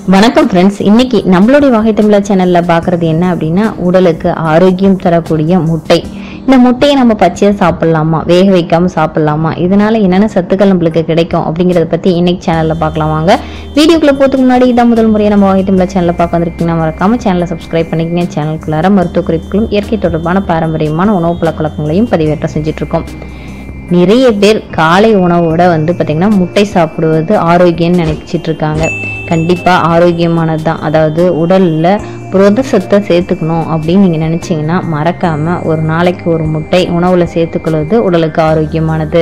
வணக்கம் ஃப்ரெண்ட்ஸ் இன்னைக்கு நம்மளுடைய வகை தமிழா சேனல்ல பார்க்கறது என்ன அப்படின்னா உடலுக்கு ஆரோக்கியம் தரக்கூடிய முட்டை இந்த முட்டையை நம்ம பச்சையா சாப்பிடலாமா வேக வைக்காம சாப்பிடலாமா இதனால என்னென்ன சத்துக்கள் நம்மளுக்கு கிடைக்கும் அப்படிங்கறத பத்தி இன்னைக்கு சேனல்ல பார்க்கலாம் வாங்க வீடியோக்குள்ள போறதுக்கு முன்னாடி இதான் முதல் முறையாக நம்ம வகை தமிழா சேனல்ல பார்க்க வந்திருக்கீங்கன்னா மறக்காம சேனலை சப்ஸ்கிரைப் பண்ணிக்கங்க சேனலுக்குள்ளார மருத்துவ குறிப்புகளும் இயற்கை தொடர்பான பாரம்பரியமான உணவு பழக்க வழக்கங்களையும் பதிவேற்றம் செஞ்சுட்டு இருக்கோம் நிறைய பேர் காலை உணவோட வந்து பார்த்திங்கன்னா முட்டை சாப்பிடுவது ஆரோக்கியம்னு நினைச்சிட்டு இருக்காங்க கண்டிப்பாக ஆரோக்கியமானது தான் அதாவது உடலில் புரத சத்தை சேர்த்துக்கணும் அப்படின்னு நீங்கள் நினச்சிங்கன்னா மறக்காமல் ஒரு நாளைக்கு ஒரு முட்டை உணவில் சேர்த்துக்கொள்வது உடலுக்கு ஆரோக்கியமானது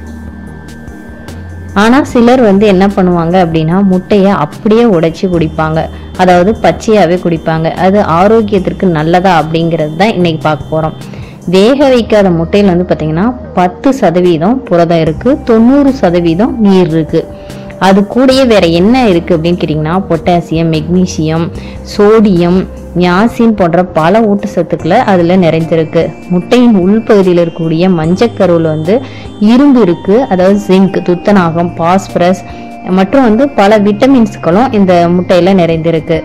ஆனால் சிலர் வந்து என்ன பண்ணுவாங்க அப்படின்னா முட்டையை அப்படியே உடைச்சி குடிப்பாங்க அதாவது பச்சையாகவே குடிப்பாங்க அது ஆரோக்கியத்திற்கு நல்லதா அப்படிங்கிறது தான் இன்னைக்கு பார்க்க போகிறோம் வேக வைக்காத முட்டையில் வந்து பார்த்தீங்கன்னா பத்து சதவீதம் புரதம் இருக்குது தொண்ணூறு சதவீதம் நீர் இருக்குது அது கூடயே வேற என்ன இருக்குது அப்படின்னு கேட்டிங்கன்னா பொட்டாசியம் மெக்னீசியம் சோடியம் நியாசின் போன்ற பல ஊட்டச்சத்துக்களை அதில் நிறைந்திருக்கு முட்டையின் உள்பகுதியில் இருக்கக்கூடிய மஞ்சக்கருவில் வந்து இரும்பு இருக்கு அதாவது ஜிங்க் துத்தநாகம் பாஸ்பரஸ் மற்றும் வந்து பல விட்டமின்ஸ்களும் இந்த முட்டையில நிறைந்திருக்கு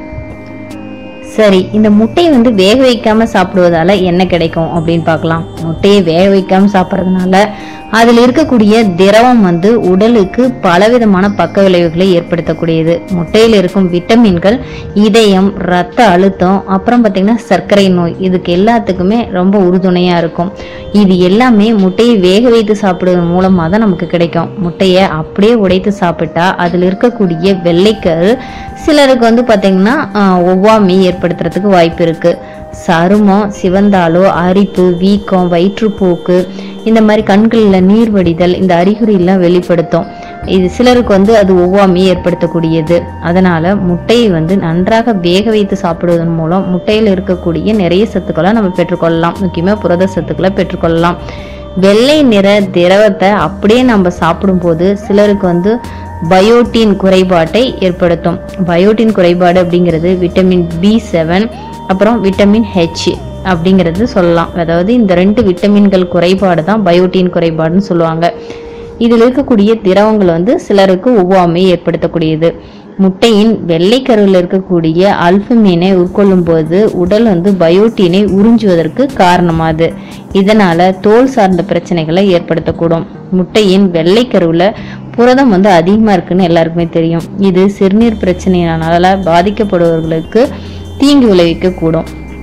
சரி இந்த முட்டையை வந்து வேக வைக்காம சாப்பிடுவதால என்ன கிடைக்கும் அப்படின்னு பார்க்கலாம் முட்டையை வேக வைக்காம சாப்பிட்றதுனால அதில் இருக்கக்கூடிய திரவம் வந்து உடலுக்கு பலவிதமான பக்க விளைவுகளை ஏற்படுத்தக்கூடியது முட்டையில் இருக்கும் விட்டமின்கள் இதயம் ரத்த அழுத்தம் அப்புறம் பார்த்தீங்கன்னா சர்க்கரை நோய் இதுக்கு எல்லாத்துக்குமே ரொம்ப உறுதுணையாக இருக்கும் இது எல்லாமே முட்டையை வேக வைத்து சாப்பிடுவதன் மூலமாக தான் நமக்கு கிடைக்கும் முட்டையை அப்படியே உடைத்து சாப்பிட்டா அதில் இருக்கக்கூடிய வெள்ளைக்கரு சிலருக்கு வந்து பார்த்தீங்கன்னா ஆஹ், ஒவ்வாமை ஏற்படுத்துறதுக்கு வாய்ப்பு இருக்கு சருமம் சிவந்தாலோ அரிப்பு வீக்கம் வயிற்றுப்போக்கு இந்த மாதிரி கண்களில் நீர் வடிதல் இந்த அறிகுறியெல்லாம் வெளிப்படுத்தும் இது சிலருக்கு வந்து அது ஒவ்வாமையை ஏற்படுத்தக்கூடியது அதனால முட்டையை வந்து நன்றாக வேக வைத்து சாப்பிடுவதன் மூலம் முட்டையில் இருக்கக்கூடிய நிறைய சத்துக்களை நம்ம பெற்றுக்கொள்ளலாம் முக்கியமாக புரத சத்துக்களை பெற்றுக்கொள்ளலாம் வெள்ளை நிற திரவத்தை அப்படியே நம்ம சாப்பிடும்போது சிலருக்கு வந்து பயோட்டின் குறைபாட்டை ஏற்படுத்தும் பயோட்டின் குறைபாடு அப்படிங்கிறது விட்டமின் பி செவன் அப்புறம் விட்டமின் ஹெச் அப்படிங்கிறது சொல்லலாம் அதாவது இந்த ரெண்டு விட்டமின்கள் குறைபாடு தான் பயோட்டின் குறைபாடுன்னு சொல்லுவாங்க இதில் இருக்கக்கூடிய திரவங்கள் வந்து சிலருக்கு ஒவ்வாமை ஏற்படுத்தக்கூடியது முட்டையின் வெள்ளைக்கருவில் இருக்கக்கூடிய அல்பமீனை உட்கொள்ளும் போது உடல் வந்து பயோட்டினை உறிஞ்சுவதற்கு காரணமாது இதனால தோல் சார்ந்த பிரச்சனைகளை ஏற்படுத்தக்கூடும் முட்டையின் வெள்ளைக்கருவில் புரதம் வந்து அதிகமாக இருக்குன்னு எல்லாருக்குமே தெரியும் இது சிறுநீர் பிரச்சனையினால பாதிக்கப்படுபவர்களுக்கு தீங்கு விளைவிக்கக்கூடும்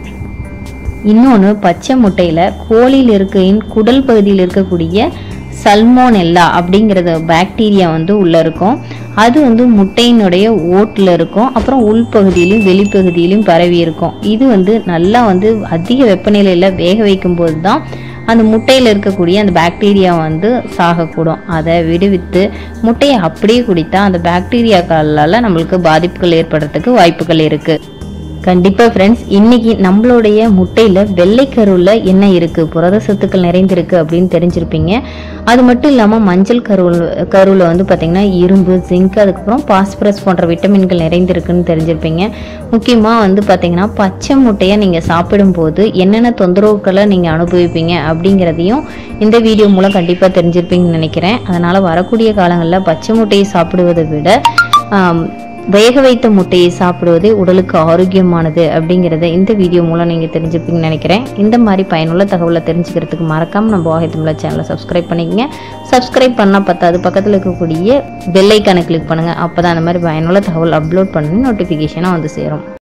இன்னொன்று பச்சை முட்டையில் கோழியில் இருக்கையின் குடல் பகுதியில் இருக்கக்கூடிய சல்மோனெல்லா அப்படிங்கிறது பாக்டீரியா வந்து உள்ளே இருக்கும் அது வந்து முட்டையினுடைய ஓட்டில் இருக்கும் அப்புறம் உள்பகுதியிலும் வெளிப்பகுதியிலும் பரவி இருக்கும் இது வந்து நல்லா வந்து அதிக வெப்பநிலையில் வேக வைக்கும் போது தான் அந்த முட்டையில் இருக்கக்கூடிய அந்த பாக்டீரியா வந்து சாகக்கூடும் அதை விடுவித்து முட்டையை அப்படியே குடித்தா அந்த பாக்டீரியாக்களால் நம்மளுக்கு பாதிப்புகள் ஏற்படுறதுக்கு வாய்ப்புகள் இருக்குது கண்டிப்பாக ஃப்ரெண்ட்ஸ் இன்னைக்கு நம்மளுடைய முட்டையில் வெள்ளைக்கருவில் என்ன இருக்குது புரத சத்துக்கள் நிறைந்திருக்கு அப்படின்னு தெரிஞ்சிருப்பீங்க அது மட்டும் இல்லாமல் மஞ்சள் கருவில் கருவில் வந்து பார்த்திங்கன்னா இரும்பு ஜிங்க் அதுக்கப்புறம் பாஸ்பரஸ் போன்ற விட்டமின்கள் நிறைந்திருக்குன்னு தெரிஞ்சிருப்பீங்க முக்கியமாக வந்து பார்த்திங்கன்னா பச்சை முட்டையை நீங்கள் சாப்பிடும்போது என்னென்ன தொந்தரவுகளை நீங்கள் அனுபவிப்பீங்க அப்படிங்கிறதையும் இந்த வீடியோ மூலம் கண்டிப்பாக தெரிஞ்சிருப்பீங்கன்னு நினைக்கிறேன் அதனால் வரக்கூடிய காலங்களில் பச்சை முட்டையை சாப்பிடுவதை விட ஆம், வேக வைத்த முட்டையை சாப்பிடுவதே உடலுக்கு ஆரோக்கியமானது அப்படிங்கிறத இந்த வீடியோ மூலம் நீங்கள் தெரிஞ்சுப்பீங்கன்னு நினைக்கிறேன் இந்த மாதிரி பயனுள்ள தகவலை தெரிஞ்சுக்கிறதுக்கு மறக்காம நம்ம வாகை தமிழா சேனலை சப்ஸ்கிரைப் பண்ணிக்கங்க சப்ஸ்கிரைப் பண்ணால் பத்தாது பக்கத்தில் இருக்கக்கூடிய பெல்லைக்கானை கிளிக் பண்ணுங்கள் அப்போ தான் அந்த மாதிரி பயனுள்ள தகவல் அப்லோட் பண்ணி நோட்டிஃபிகேஷனாக வந்து சேரும்